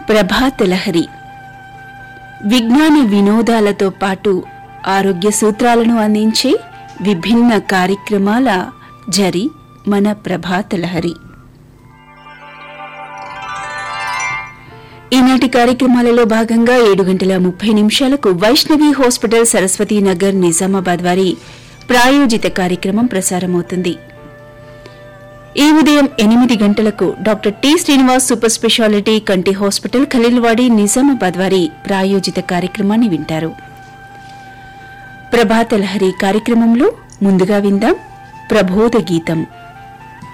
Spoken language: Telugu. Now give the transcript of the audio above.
ప్రభాత లహరి విజ్ఞాన వినోదాలతో పాటు ఆరోగ్య సూత్రాలను అందించే విభిన్న కార్యక్రమాల జరి మన ప్రభాత లహరి ఈనాటి కార్యక్రమాలలో భాగంగా ఏడు గంటల ముప్పై నిమిషాలకు వైష్ణవి హాస్పిటల్ సరస్వతీ నగర్ నిజామాబాద్ వారి ప్రాయోజిత కార్యక్రమం ప్రసారమవుతుంది ఈ ఉదయం ఎనిమిది గంటలకు doctor T Srinivas super speciality కంటి హాస్పిటల్ ఖలీల్వాడి నిజామాబాద్ వారి ప్రాయోజిత కార్యక్రమాన్ని వింటారు ప్రభాత లహరి కార్యక్రమంలో ముందుగా విందాం ప్రబోధ గీతం